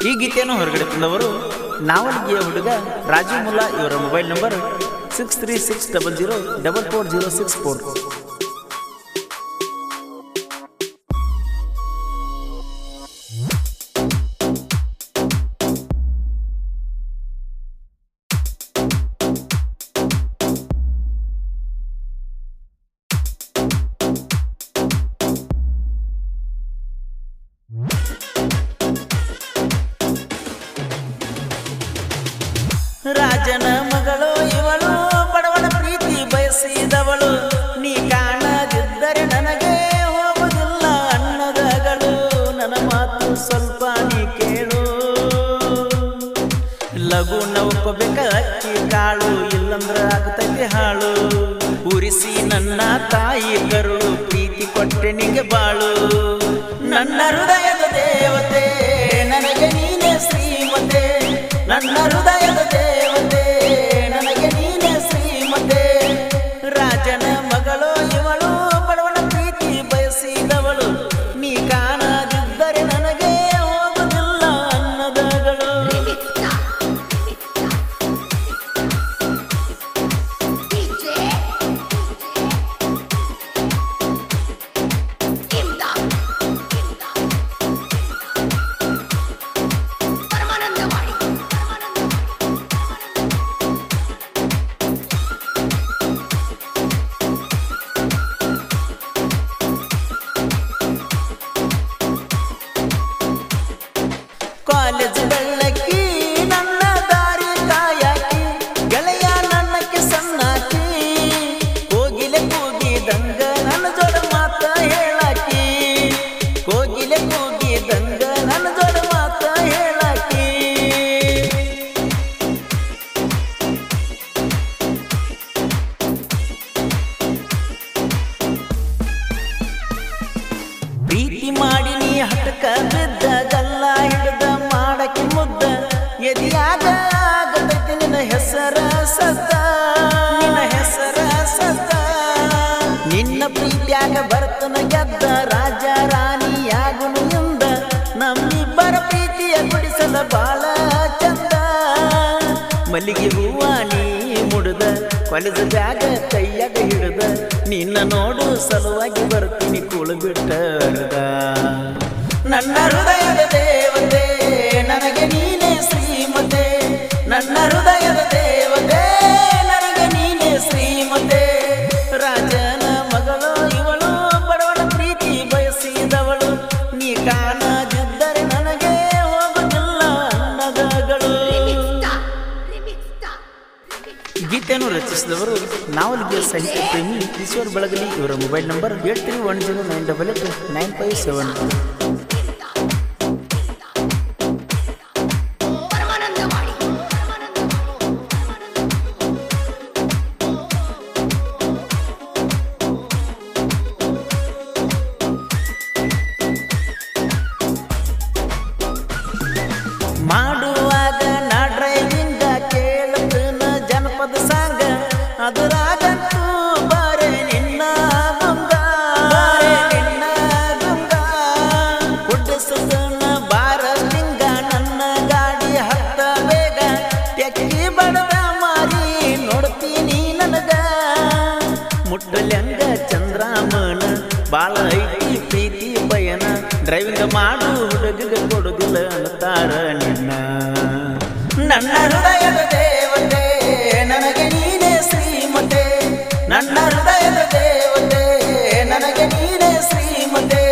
ಈ ಗೀತೆಯನ್ನು ಹೊರಗಡೆ ತಂದವರು ನಾವಲ್ಗಿಯ ಹುಡುಗ ರಾಜು ಮುಲ್ಲಾ ಇವರ mobile number six three six double zero double four zero six four ರಾಜನ ಮಗಳು ಇವಳು ಬಡವನ ಪ್ರೀತಿ ಬಯಸಿದವಳು ನೀ ಕಾಣದಿದ್ದರೆ ನನಗೆ ಹೋಗುವುದಿಲ್ಲ ಅನ್ನದಗಳು ನನ್ನ ಮಾತು ಸ್ವಲ್ಪ ನೀ ಕೇಳು ಲಘು ನೌಕೋಬೇಕ ಅಕ್ಕಿ ಕಾಳು ಇಲ್ಲಂದ್ರ ಆಗ್ತೈತಿ ಹಾಳು ಉರಿಸಿ ನನ್ನ ತಾಯಿ ಕರುಳು ಪ್ರೀತಿ ಕೊಟ್ಟೆ ನಿಗೆ ಬಾಳು ನನ್ನ ಹೃದಯದ ದೇವತೆ ನನಗೆ ನೀನೇ ಶ್ರೀಮತೆ ನನ್ನ ಹೃದಯದ ದೇವತೆ ನನಗೆ ನೀನೇ ಶ್ರೀಮತೆ ರಾಜನ ಮಗಳು ಇವಳು ಬಡವನ ಪ್ರೀತಿ ಬಯಸಿದವಳು ನೀ ಕಾಣದಿದ್ದರೆ ನನಗೆ ಹೋಗುದಿಲ್ಲ ಅನ್ನದಗಳು ಕಾಲೇಜ್ ಬೆಳ್ಳಕ್ಕಿ ನನ್ನ ದಾರಿ ಕಾಯಾಕಿ ಗೆಳೆಯ ನನ್ನಕ್ಕೆ ಸಣ್ಣಾಕಿ ಕೋಗಿಲೆ ಕೂಗಿದಂಗ ನನ್ನ ಜೋಡ ಮಾತ ಹೇಳಾಕಿ ಕೋಗಿಲೆ ಕೂಗಿದಂಗ ನನ್ನ ಜೋಡ ಮಾತ ಹೇಳಾಕಿ ಪ್ರೀತಿ ಮಾಡಿ ನೀ ಹಟಕ ಬಿದ್ದ ಗಲ್ಲ ಹಿಡ್ದ ಮಾಡಕ್ಕೆ ಮುದ್ದ ಎದಿಯಾಗ ಆಗತೈತಿ ನಿನ್ನ ಹೆಸರ ಸತ್ತ ನಿನ್ನ ಹೆಸರ ಸತ್ತ ನಿನ್ನ ಪ್ರೀತಿಯಾಗ ಬರ್ತನ ಗೆದ್ದ ರಾಜ ರಾಣಿಯಾಗುನು ಎಂದ ನಮ್ಮಿಬ್ಬರ ಪ್ರೀತಿಯ ಗುಡಿಸಲ ಬಾಳ ಚಂದ ಮಲ್ಲಿಗೆ ಹೂವ ನೀ ಮುಡ್ದ ಕೊಲೆದ ಬ್ಯಾಗ ಕೈಯಾಗ ಹಿಡ್ದ ನಿನ್ನ ನೋಡು ಸಲುವಾಗಿ ಬರ್ತೀನಿ ಕುಳು ಬಿಟ್ಟ ನನ್ನ ಹೃದಯದ ದೇವತೆ ನನಗೆ ನೀನೇ ಶ್ರೀಮತೆ ನನ್ನ ಹೃದಯದ ದೇವತೆ ನನಗೆ ನೀನೇ ಶ್ರೀಮತೆ ರಾಜನ ಮಗಳು ಇವಳು ಬಡವನ ಪ್ರೀತಿ ಬಯಸಿದವಳು ನೀ ಕಾಣದಿದ್ದರೆ ನನಗೆ ಹೋಗುದಿಲ್ಲ ಅನ್ನದಗಳು ಗೀತೆಯನ್ನು ರಚಿಸಿದವರು ನಾವಲ್ಗೆ ಸಾಹಿತ್ಯ ಪ್ರೇಮಿ ಈಶ್ವರ್ ಬೆಳಗಲಿ ಇವರ mobile number eight three one zero nine double eight nine five seven ಮಾಡುವಾಗ ನಾ ಡ್ರೈವಿಂಗ ಕೇಳತನ ಜನಪದ ಸಾಂಗ ಅದರಾಗಂತೂ ಬಾರೆ ನಿನ್ನ ಗುಂಗ ಬಾರೆ ನಿನ್ನ ಗುಂಗ ಕುಡ್ಡಿಸದನ ಬಾರಲಿಂಗ ನನ್ನ ಗಾಡಿ ಹತ್ತ ಬೇಗ ತೆಕ್ಕಿ ಬಡದ ಮಾರಿ ನೋಡ್ತೀನಿ ನನಗ ಮುಟ್ಟಲ್ಯಂಗ ಚಂದ್ರಾಮನ ಬಾಳ ಐತಿ ಪ್ರೀತಿ ಪಯನ ಡ್ರೈವಿಂಗ್ ಮಾಡು ಹುಡುಗಿಗೆ ಕೊಡುದಿಲ್ಲ ಅಂತಾರ ನಿನ್ನ ನನ್ನ ಹೃದಯದ ದೇವತೆ ನನಗೆ ನೀನೇ ಶ್ರೀಮತೆ ನನ್ನ ಹೃದಯದ ದೇವತೆ ನನಗೆ ನೀನೇ ಶ್ರೀಮತೆ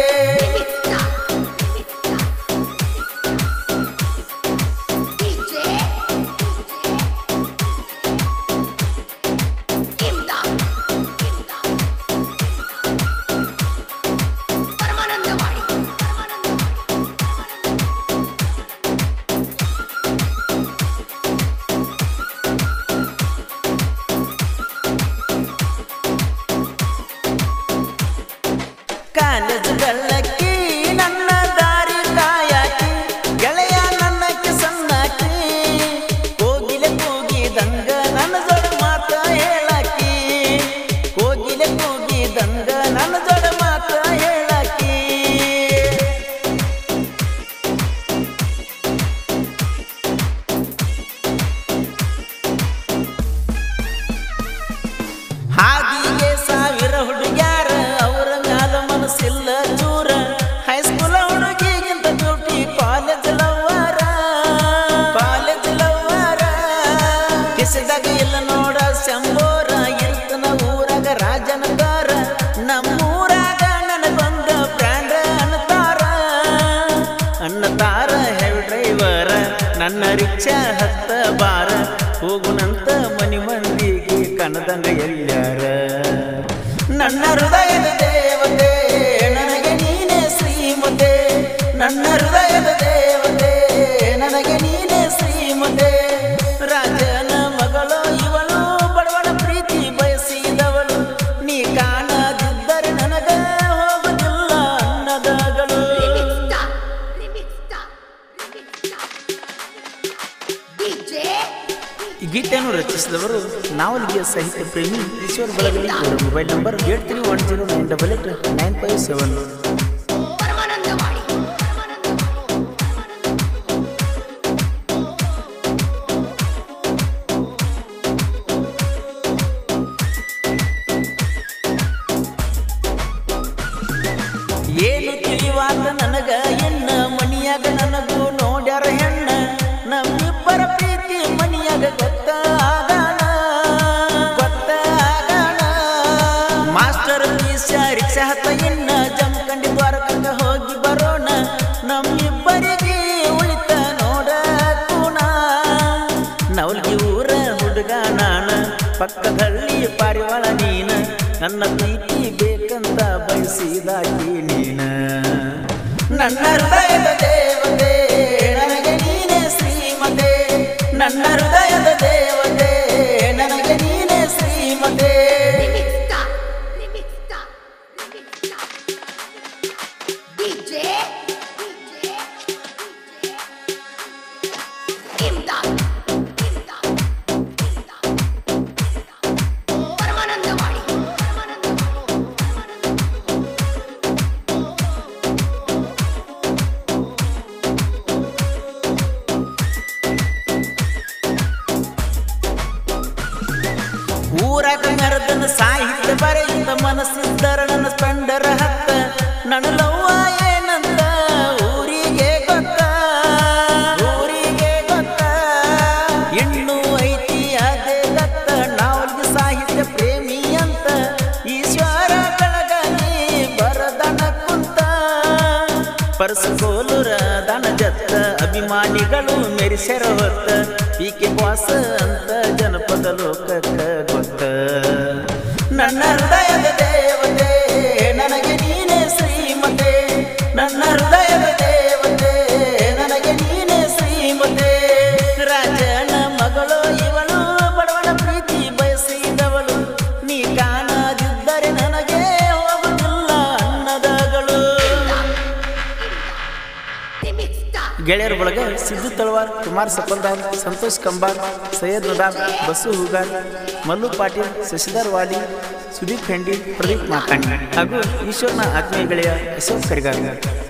ನನ್ನ ತಾರ ಹೆವಿ ಡ್ರೈವರ ನನ್ನ ರಿಕ್ಷಾ ಹತ್ತ ಬಾರ ಹೋಗುನಂತ ಮನಿ ಮಂದಿಗೆ ಕನದಂಗ ಎಲ್ಲಾರ ನನ್ನ ಹೃದಯದ ದೇವತೆ ನನಗೆ ನೀನೇ ಶ್ರೀಮತೆ ನನ್ನ ಹೃದಯದ ದೇವತೆ ನನಗೆ ನೀನೇ ಶ್ರೀಮತೆ ರಾಜನ ಮಗಳು ಇವಳು ಬಡವನ ಪ್ರೀತಿ ಬಯಸಿದವಳು ನೀ ಕಾಣದಿದ್ದರೆ ನನಗ ಹೋಗುದಿಲ್ಲ ಅನ್ನದಗಳು Remix stop. Remix stop. Remix stop. DJ. ಈ ಗೀತೆಯನ್ನು ರಚಿಸಿದವರು ನಾವಲ್ಗಿಯ ಸಾಹಿತ್ಯ ಪ್ರೇಮಿ ಈಶ್ವರ್ ಬೆಳಗಲಿ ಇವರ mobile number eight three one zero nine double eight nine five seven ಪರಮಾನಂದವಾಡಿ ಏನು ತಿಳಿವಾತ ನನಗ ಎನ್ನ ಮನಿಯಾಗ ನನಗೂ ನೋಡ್ಯಾರ ಹೆಣ್ಣ ನಮ್ಮಿಬ್ಬರ ಪ್ರೀತಿ ಮನಿಯಾಗ ಗೊತ್ತಾಗಣ ಗೊತ್ತಾಗಣ ಮಾಸ್ಟರ್ ರಿಕ್ಷಾ ರಿಕ್ಷಾ ಹತ್ತ ಎನ್ನ ಜಮಖಂಡಿ ದ್ವಾರಕಕ್ಕ ಹೋಗಿ ಬರೋಣ ನಮ್ಮಿಬ್ಬರಿಗೆ ಉಳಿತ ನೋಡ ಕೂಣ ನವಲ್ಗಿ ಊರ ಹುಡುಗ ನಾನ ಪಕ್ಕದಲ್ಲಿ ಪಾರಿವಾಳ ನೀನ ನನ್ನ ಪ್ರೀತಿ ಬೇಕಂತ ಬಯಸಿದಾಕಿ ನೀನ ನನ್ನ ಹೃದಯದ ದೇವತೆ ನನಗೆ ನೀನೇ ಶ್ರೀಮತೆ ನನ್ನ ಹೃದಯದ ದೇವತೆ ನನಗೆ ನೀನೇ ಶ್ರೀಮತೆ Remix stop. Remix stop. Remix stop. DJ. DJ. ಇಮ್ದಾದ್. ಇಮ್ದಾದ್. ಇಮ್ದಾದ್. Paramanandawadi ಊರಾಗ ಮೆರೆದನ ಸಾಹಿತ್ಯ ಬರೆಯಿಂದ ಮನಸ್ಸಿದ್ದರ ನನ್ನ ಸ್ಪೆಂಡರ ಹತ್ತ ನನ್ನ ಲವ್ವ ಏನಂತ ಊರಿಗೆ ಗೊತ್ತ ಊರಿಗೆ ಗೊತ್ತ ಇನ್ನೂ ಐತಿ ಅದೇ ಗತ್ತ ನಾವಲ್ಗೆ ಸಾಹಿತ್ಯ ಪ್ರೇಮಿ ಅಂತ ಈಶ್ವರ ಬೆಳಗಲಿ ಬರದನ ಕುಂತ ಪರಸಗೋಲುರ ದನ ಜತ್ತ ಅಭಿಮಾನಿಗಳು ಮೆರಿಸೆರ ಹೊತ್ತ ಈಕೆ ಬಾಸ ಅಂತ ಜನಪದ ಲೋಕಕ್ಕ ಗೊತ್ತ ನನ್ನ ಹೃದಯದ ದೇವತೆ ನನಗೆ ನೀನೇ ಶ್ರೀಮತೆ ನನ್ನ ಹೃದಯದ ದೇವತೆ ನನಗೆ ನೀನೇ ಶ್ರೀಮತೆ ರಾಜನ ಮಗಳು ಇವಳು ಬಡವನ ಪ್ರೀತಿ ಬಯಸಿದವಳು ನೀ ಕಾಣದಿದ್ದರೆ ನನಗೆ ಹೋಗುದಿಲ್ಲ ಅನ್ನದಗಳು Remix stop. ಗೆಳೆಯರ ಬಳಗ ಸಿದ್ದು ತಳವಾರ್ ಕುಮಾರ್ ಸಪಲ್ದಾರ್ ಸಂತೋಷ್ ಕಂಬಾರ್ ಸೈಯದ್ ನದಾಬ್ ಬಸ್ಸು ಹೂಗಾರ್ ಮಲ್ಲು ಪಾಟೀಲ್ ಶಶಿಧರ್ ವಾಲಿ ಸುದೀಪ್ ಖಂಡಿ ಪ್ರದೀಪ್ ಮಾಕಾಣಿ ಹಾಗೂ ಈಶ್ವರ್ನ ಆತ್ಮೀಯ ಗೆಳೆಯ ಅಶೋಕ್ ಕರಿಗಾರ್